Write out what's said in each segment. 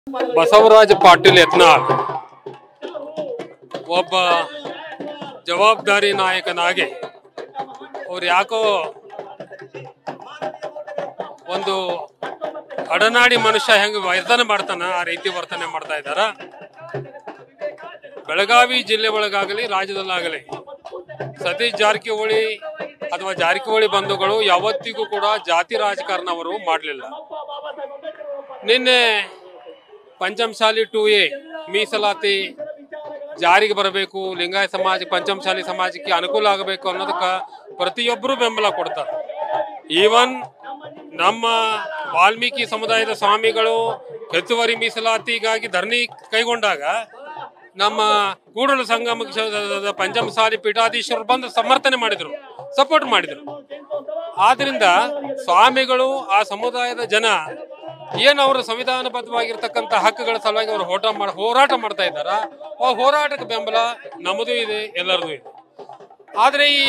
ಬಸವರಾಜ ಪಾಟೀಲ್ ಯತ್ನಾಳ್ ಒಬ್ಬ ಜವಾಬ್ದಾರಿ ನಾಯಕನಾಗಿ ಅವ್ರು ಯಾಕೋ ಒಂದು ಅಡನಾಡಿ ಮನುಷ್ಯ ಹೆಂಗ್ ವರ್ತನೆ ಮಾಡ್ತಾನ ಆ ರೀತಿ ವರ್ತನೆ ಮಾಡ್ತಾ ಇದ್ದಾರ ಬೆಳಗಾವಿ ಜಿಲ್ಲೆ ಒಳಗಾಗಲಿ ರಾಜ್ಯದಲ್ಲಾಗಲಿ ಸತೀಶ್ ಜಾರಕಿಹೊಳಿ ಅಥವಾ ಜಾರಕಿಹೊಳಿ ಬಂಧುಗಳು ಯಾವತ್ತಿಗೂ ಕೂಡ ಜಾತಿ ರಾಜಕಾರಣ ಅವರು ಮಾಡಲಿಲ್ಲ ನಿನ್ನೆ ಪಂಚಮಸಾಲಿ ಟು ಎ ಮೀಸಲಾತಿ ಜಾರಿಗೆ ಬರಬೇಕು ಲಿಂಗಾಯತ ಸಮಾಜ ಪಂಚಮಸಾಲಿ ಸಮಾಜಕ್ಕೆ ಅನುಕೂಲ ಆಗಬೇಕು ಅನ್ನೋದಕ್ಕೆ ಪ್ರತಿಯೊಬ್ಬರು ಬೆಂಬಲ ಕೊಡ್ತಾರೆ ಈವನ್ ನಮ್ಮ ವಾಲ್ಮೀಕಿ ಸಮುದಾಯದ ಸ್ವಾಮಿಗಳು ಹೆಚ್ಚುವರಿ ಮೀಸಲಾತಿಗಾಗಿ ಧರಣಿ ಕೈಗೊಂಡಾಗ ನಮ್ಮ ಕೂಡಲ ಸಂಗಮ ಕ್ಷೇತ್ರದ ಪಂಚಮಸಾಲಿ ಪೀಠಾಧೀಶರು ಬಂದು ಸಮರ್ಥನೆ ಮಾಡಿದರು ಸಪೋರ್ಟ್ ಮಾಡಿದರು ಆದ್ರಿಂದ ಸ್ವಾಮಿಗಳು ಆ ಸಮುದಾಯದ ಜನ ಏನು ಅವರು ಸಂವಿಧಾನಬದ್ಧವಾಗಿರ್ತಕ್ಕಂಥ ಹಕ್ಕುಗಳ ಸಲುವಾಗಿ ಅವರು ಹೋರಾಟ ಮಾಡ ಹೋರಾಟ ಮಾಡ್ತಾ ಇದ್ದಾರ ಆ ಹೋರಾಟಕ್ಕೆ ಬೆಂಬಲ ನಮ್ಮದು ಇದೆ ಎಲ್ಲರದು ಇದೆ ಆದ್ರೆ ಈ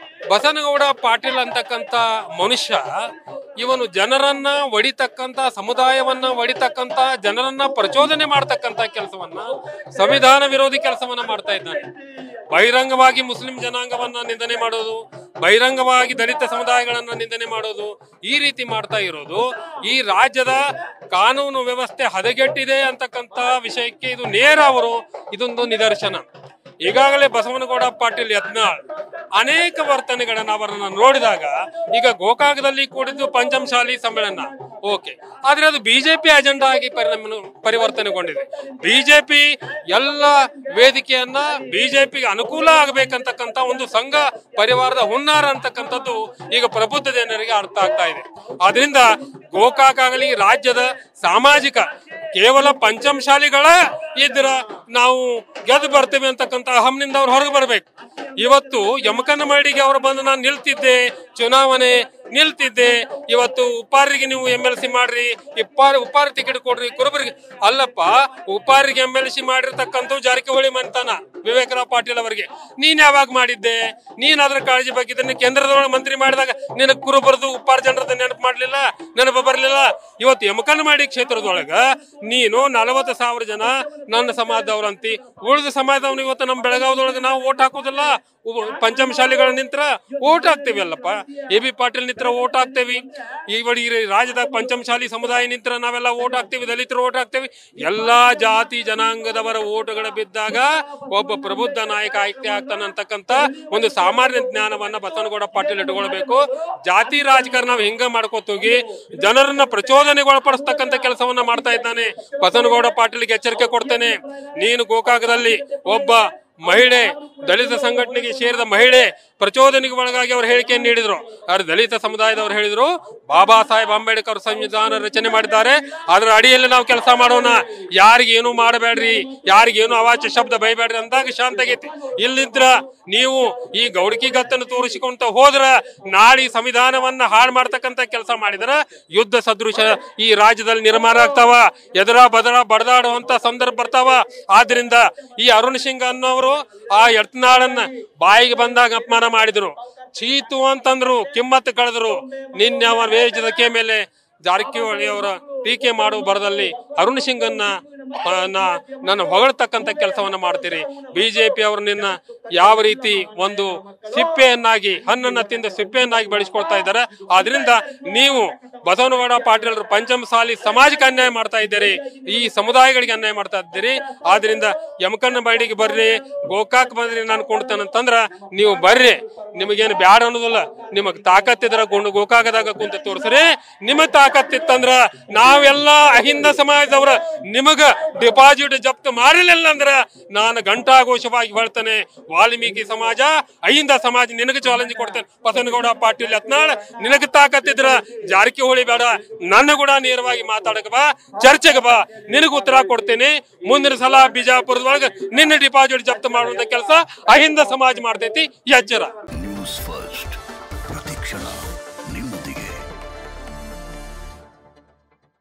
ಬಸನಗೌಡ ಪಾಟೀಲ್ ಅಂತಕ್ಕಂಥ ಮನುಷ್ಯ ಇವನು ಜನರನ್ನ ಒಡಿತಕ್ಕಂತ ಸಮುದಾಯವನ್ನ ಒಡಿತಕ್ಕಂತ ಜನರನ್ನ ಪ್ರಚೋದನೆ ಮಾಡ್ತಕ್ಕಂತ ಕೆಲಸವನ್ನ ಸಂವಿಧಾನ ವಿರೋಧಿ ಕೆಲಸವನ್ನ ಮಾಡ್ತಾ ಇದ್ದಾನೆ ಬಹಿರಂಗವಾಗಿ ಮುಸ್ಲಿಂ ಜನಾಂಗವನ್ನ ನಿಂದನೆ ಮಾಡೋದು ಬಹಿರಂಗವಾಗಿ ದಲಿತ ಸಮುದಾಯಗಳನ್ನ ನಿಂದನೆ ಮಾಡೋದು ಈ ರೀತಿ ಮಾಡ್ತಾ ಇರೋದು ಈ ರಾಜ್ಯದ ಕಾನೂನು ವ್ಯವಸ್ಥೆ ಹದಗೆಟ್ಟಿದೆ ಅಂತಕ್ಕಂತ ವಿಷಯಕ್ಕೆ ಇದು ನೇರ ಅವರು ಇದೊಂದು ನಿದರ್ಶನ ಈಗಾಗಲೇ ಬಸವನಗೌಡ ಪಾಟೀಲ್ ಯತ್ನಾಳ್ ಅನೇಕ ವರ್ತನೆಗಳನ್ನ ಅವರನ್ನ ನೋಡಿದಾಗ ಈಗ ಗೋಕಾಕದಲ್ಲಿ ಕೂಡಿದ್ದು ಪಂಚಮಶಾಲಿ ಸಮ್ಮೇಳನ ಓಕೆ ಆದ್ರೆ ಅದು ಬಿಜೆಪಿ ಅಜೆಂಡಾ ಆಗಿ ಪರಿಣಾಮ ಪರಿವರ್ತನೆಗೊಂಡಿದೆ ಬಿಜೆಪಿ ಎಲ್ಲ ವೇದಿಕೆಯನ್ನ ಬಿಜೆಪಿಗೆ ಅನುಕೂಲ ಆಗಬೇಕಂತಕ್ಕಂತ ಒಂದು ಸಂಘ ಪರಿವಾರದ ಹುನ್ನಾರ ಅಂತಕ್ಕಂಥದ್ದು ಈಗ ಪ್ರಬುದ್ಧ ಜನರಿಗೆ ಅರ್ಥ ಆಗ್ತಾ ಇದೆ ಆದ್ರಿಂದ ಗೋಕಾಕ್ ಆಗಲಿ ರಾಜ್ಯದ ಸಾಮಾಜಿಕ ಕೇವಲ ಪಂಚಮಶಾಲಿಗಳ ಇದ್ರ ನಾವು ಗೆದ್ದು ಬರ್ತೇವೆ ಅಂತಕ್ಕಂಥ ಅಹಂನಿಂದ ಅವ್ರು ಹೊರಗೆ ಬರಬೇಕು ಇವತ್ತು ಯಮಕನ ಮಾಡಿಗೆ ಅವರು ಬಂದು ನಾನು ನಿಲ್ತಿದ್ದೆ ಚುನಾವಣೆ ನಿಲ್ತಿದ್ದೆ ಇವತ್ತು ಉಪಾರಿಗೆ ನೀವು ಎಂ ಎಲ್ ಸಿ ಮಾಡ್ರಿ ಇಪ್ಪಾರ ಉಪಾರ ಟಿಕೆಟ್ ಕೊಡ್ರಿ ಕುರುಬರಿಗೆ ಅಲ್ಲಪ್ಪ ಉಪಾರಿಗೆ ಎಂ ಎಲ್ ಸಿ ಮಾಡಿರ್ತಕ್ಕಂಥ ಜಾರಕಿಹೊಳಿ ಮಂತಾನ ವಿವೇಕರಾವ್ ಪಾಟೀಲ್ ಅವರಿಗೆ ನೀನ್ ಯಾವಾಗ ಮಾಡಿದ್ದೆ ನೀನ್ ಅದ್ರ ಕಾಳಜಿ ಬಗ್ಗೆ ಕೇಂದ್ರದೊಳಗೆ ಮಂತ್ರಿ ಮಾಡಿದಾಗ ನಿನಗೆ ಕುರುಬರದು ಉಪ್ಪಾರ ಜನರದ ನೆನಪು ಮಾಡ್ಲಿಲ್ಲ ನೆನಪು ಬರ್ಲಿಲ್ಲ ಇವತ್ತು ಯಮಕನಮಾಡಿ ಕ್ಷೇತ್ರದೊಳಗ ನೀನು ನಲವತ್ತು ಸಾವಿರ ಜನ ನನ್ನ ಸಮಾಜದವ್ರಂತಿ ಉಳಿದ ಸಮಾಜದವ್ನು ಇವತ್ತು ನಮ್ಮ ಬೆಳಗಾವದೊಳಗೆ ನಾವು ಓಟ್ ಹಾಕೋದಿಲ್ಲ ಉ- ಪಂಚಮಶಾಲಿಗಳ ನಿಂತ್ರ ಓಟ್ ಹಾಕ್ತೇವಿ ಅಲ್ಲಪ್ಪ ಎ ಬಿ ಪಾಟೀಲ್ ನಿಂತ್ರ ಓಟ್ ಹಾಕ್ತೇವಿ ಈ ಬಡಿ ಈ ರಾಜ್ಯದಾಗ ಪಂಚಮಶಾಲಿ ಸಮುದಾಯ ನಿಂತ್ರ ನಾವೆಲ್ಲ ಓಟ್ ಹಾಕ್ತೇವಿ ದಲಿತರು ಓಟ್ ಹಾಕ್ತೇವಿ ಎಲ್ಲಾ ಜಾತಿ ಜನಾಂಗದವರ ಓಟುಗಳು ಬಿದ್ದಾಗ ಒಬ್ಬ ಪ್ರಬುದ್ಧ ನಾಯಕ ಆಯ್ಕೆ ಆಗ್ತಾನೆ ಅಂತಕ್ಕಂತ ಒಂದು ಸಾಮಾನ್ಯ ಜ್ಞಾನವನ್ನ ಬಸವನಗೌಡ ಪಾಟೀಲ್ ಇಟ್ಕೊಳ್ಬೇಕು ಜಾತಿ ರಾಜಕಾರಣ ನಾವು ಹಿಂಗ ಮಾಡ್ಕೋತ ಹೋಗಿ ಜನರನ್ನ ಪ್ರಚೋದನೆಗೆ ಒಳಪಡಿಸ್ತಕ್ಕಂಥ ಕೆಲಸವನ್ನ ಮಾಡ್ತಾ ಇದ್ದಾನೆ ಬಸವನಗೌಡ ಪಾಟೀಲ್ಗೆ ಎಚ್ಚರಿಕೆ ಕೊಡ್ತೇನೆ ನೀನು ಗೋಕಾಕದಲ್ಲಿ ಒಬ್ಬ ಮಹಿಳೆ ದಲಿತ ಸಂಘಟನೆಗೆ ಸೇರಿದ ಮಹಿಳೆ ಪ್ರಚೋದನೆಗೆ ಒಳಗಾಗಿ ಅವರು ಹೇಳಿಕೆಯನ್ನು ನೀಡಿದ್ರು ಆದ್ರೆ ದಲಿತ ಸಮುದಾಯದವರು ಹೇಳಿದ್ರು ಬಾಬಾ ಸಾಹೇಬ್ ಅಂಬೇಡ್ಕರ್ ಸಂವಿಧಾನ ರಚನೆ ಮಾಡಿದ್ದಾರೆ ಅದರ ಅಡಿಯಲ್ಲಿ ನಾವು ಕೆಲಸ ಮಾಡೋಣ ಯಾರಿಗೇನು ಮಾಡಬೇಡ್ರಿ ಯಾರಿಗೇನು ಅವಾಚ್ಯ ಶಬ್ದ ಬೈಬೇಡ್ರಿ ಅಂದಾಗ ಶಾಂತ ಆಗೈತಿ ಇಲ್ಲಿದ್ರ ನೀವು ಈ ಗೌಡಿಕಿ ಗತ್ತನ್ನು ತೋರಿಸಿಕೊಂತ ಹೋದ್ರ ನಾಳೆ ಸಂವಿಧಾನವನ್ನ ಹಾಳು ಮಾಡ್ತಕ್ಕಂತ ಕೆಲಸ ಮಾಡಿದ್ರ ಯುದ್ಧ ಸದೃಶ ಈ ರಾಜ್ಯದಲ್ಲಿ ನಿರ್ಮಾಣ ಆಗ್ತಾವ ಎದರ ಬದರ ಬಡದಾಡುವಂತ ಸಂದರ್ಭ ಬರ್ತಾವ ಆದ್ರಿಂದ ಈ ಅರುಣ್ ಸಿಂಗ್ ಅನ್ನೋರು ಆ ಯತ್ನಾಳನ್ನ ಬಾಯಿಗೆ ಬಂದಾಗ ಅಪಮಾನ ಮಾಡಿದ್ರು ಚೀತು ಅಂತಂದ್ರು ಕಿಮ್ಮತ್ತು ಕಳೆದ್ರು ನಿನ್ನೆ ಅವರ ವೇಜದಕ್ಕೆ ಮೇಲೆ ಜಾರಕಿಹೊಳಿ ಅವರ ಟೀಕೆ ಮಾಡುವ ಬರದಲ್ಲಿ ಅರುಣ್ ಸಿಂಗನ್ನ ಆ, ನ- ನನ್ನ ಹೊಗಳ್ತಕ್ಕಂಥ ಕೆಲಸವನ್ನ ಮಾಡ್ತೀರಿ ಬಿಜೆಪಿ ಅವರು ನಿನ್ನ ಯಾವ ರೀತಿ ಒಂದು ಸಿಪ್ಪೆಯನ್ನಾಗಿ ಹಣ್ಣನ್ನ ತಿಂದ ಸಿಪ್ಪೆಯನ್ನಾಗಿ ಬೆಳೆಸ್ಕೊಳ್ತಾ ಇದ್ದಾರೆ ಆದ್ರಿಂದ ನೀವು ಬಸವನಗೌಡ ಪಾಟೀಲರು ಪಂಚಮಸಾಲಿ ಸಮಾಜಕ್ಕೆ ಅನ್ಯಾಯ ಮಾಡ್ತಾ ಇದ್ದೀರಿ ಈ ಸಮುದಾಯಗಳಿಗೆ ಅನ್ಯಾಯ ಮಾಡ್ತಾ ಇದ್ದೀರಿ ಆದ್ರಿಂದ ಯಮಕನ್ನ ಬಾಡಿಗೆ ಬರ್ರಿ ಗೋಕಾಕ್ ಬಂದ್ರಿ ನಾನು ಕೊಂಡ್ತಾನಂತಂದ್ರ ನೀವು ಬರ್ರಿ ನಿಮಗೇನು ಬ್ಯಾಡ ಅನ್ನೋದಿಲ್ಲ ನಿಮಗ್ ತಾಕತ್ತಿದ್ರ ಗೊಂಡು ಗೋಕಾಕದಾಗ ಕುಂತ ತೋರ್ಸ್ರಿ ನಿಮ್ಮ ತಾಕತ್ತಿತ್ತಂದ್ರ ನಾವೆಲ್ಲ ಅಹಿಂದ ಸಮಾಜದವ್ರ ನಿಮಗ ಡಿಪಾಸಿಟ್ ಜಪ್ತ ಮಾಡಿಲಿಲ್ಲ ಅಂದ್ರ ನಾನು ಘಂಟಾಘೋಷವಾಗಿ ಹೇಳ್ತೇನೆ ವಾಲ್ಮೀಕಿ ಸಮಾಜ ಅಹಿಂದ ಸಮಾಜ ನಿನಗೆ ಚಾಲೆಂಜ್ ಕೊಡ್ತೇನೆ ಬಸವನಗೌಡ ಪಾಟೀಲ್ ಯತ್ನಾಳ್ ನಿನಗೆ ತಾಕತ್ತಿದ್ರ ಜಾರಕಿಹೊಳಿ ಬೇಡ ನನ್ನ ಕೂಡ ನೇರವಾಗಿ ಮಾತಾಡಕ ಬಾ ಚರ್ಚೆಗೆ ಬಾ ನಿನಗೆ ಉತ್ತರ ಕೊಡ್ತೇನೆ ಮುಂದಿನ ಸಲ ಬಿಜಾಪುರದೊಳಗೆ ನಿನ್ನ ಡಿಪಾಸಿಟ್ ಜಪ್ತ ಮಾಡುವಂತ ಕೆಲಸ ಅಹಿಂದ ಸಮಾಜ ಮಾಡ್ತೈತಿ ಎಚ್ಚರ ನ್ಯೂಸ್